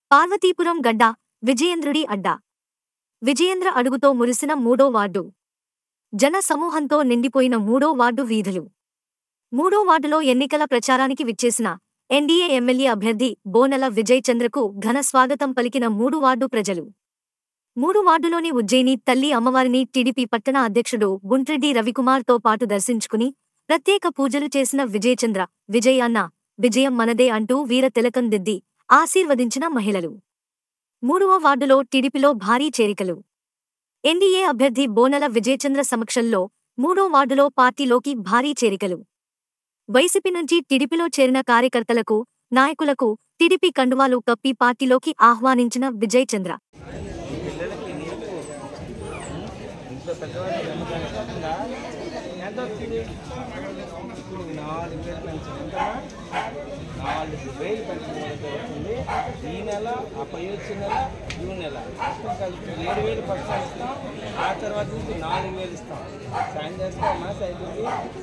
పార్వతీపురం గడ్డ విజయేంద్రుడి అడ్డా విజయేంద్ర అడుగుతో మురిసిన మూడో వార్డు జన సమూహంతో నిండిపోయిన మూడో వార్డు వీధులు మూడో వార్డులో ఎన్నికల ప్రచారానికి విచ్చేసిన ఎన్డీఏ ఎమ్మెల్యే అభ్యర్థి బోనెల విజయ్ చంద్రకు ఘన స్వాగతం పలికిన మూడు వార్డు ప్రజలు మూడు వార్డులోని ఉజ్జయిని తల్లి అమ్మవారిని టీడీపీ పట్టణ అధ్యక్షుడు గుంట్రెడ్డి రవికుమార్తో పాటు దర్శించుకుని ప్రత్యేక పూజలు చేసిన విజయచంద్ర విజయ్ అన్న విజయం మనదే అంటూ వీర తిలకం దిద్ది ఆశీర్వదించిన మహిళలు మూడవ వార్డులో టీడీపీలో భారీ చేరికలు ఎన్డీఏ అభ్యర్థి బోనల విజయచంద్ర సమక్షంలో మూడో వార్డులో పార్టీలోకి భారీ చేరికలు వైసీపీ నుంచి టీడీపీలో చేరిన కార్యకర్తలకు నాయకులకు టీడీపీ కండువాలు కప్పి పార్టీలోకి ఆహ్వానించిన విజయ్ చంద్ర పిల్లలకి నీకు ఇంట్లో పెద్దవాళ్ళు ఎంత కష్టపడుతుందా ఎంత వచ్చింది ఇప్పుడు నాలుగు వేలు పెన్షన్ ఎంతమ్మా నాలుగు వేలు పెన్షన్ అయితే వస్తుంది ఈ నెల ఆ పై వచ్చిన నెల జూన్ నెల మొత్తం కలిపి ఏడు వేలు పర్సెంట్ ఇస్తాం ఆ తర్వాత నుంచి నాలుగు వేలు ఇస్తాం సాయం చేస్తామా సైకిల్కి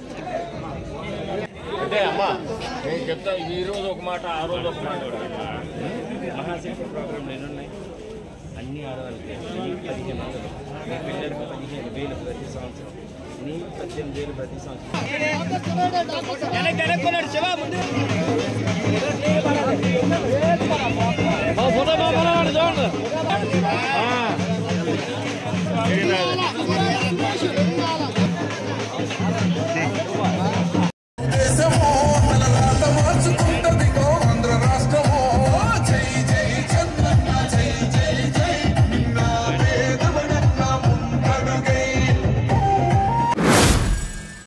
అంటే అమ్మా నేను చెప్తా ఈ రోజు ఒక మాట ఆ రోజు ఒక మాట మహాశక్తి ప్రోగ్రాంలు ఎన్ని ఉన్నాయి అన్ని ఆడవాళ్ళకి నీకు పదిహేను వందలు మీ పిల్లలకు పదిహేను వేలు ప్రతి సంవత్సరం నీకు పద్దెనిమిది వేలు ప్రతి సంవత్సరం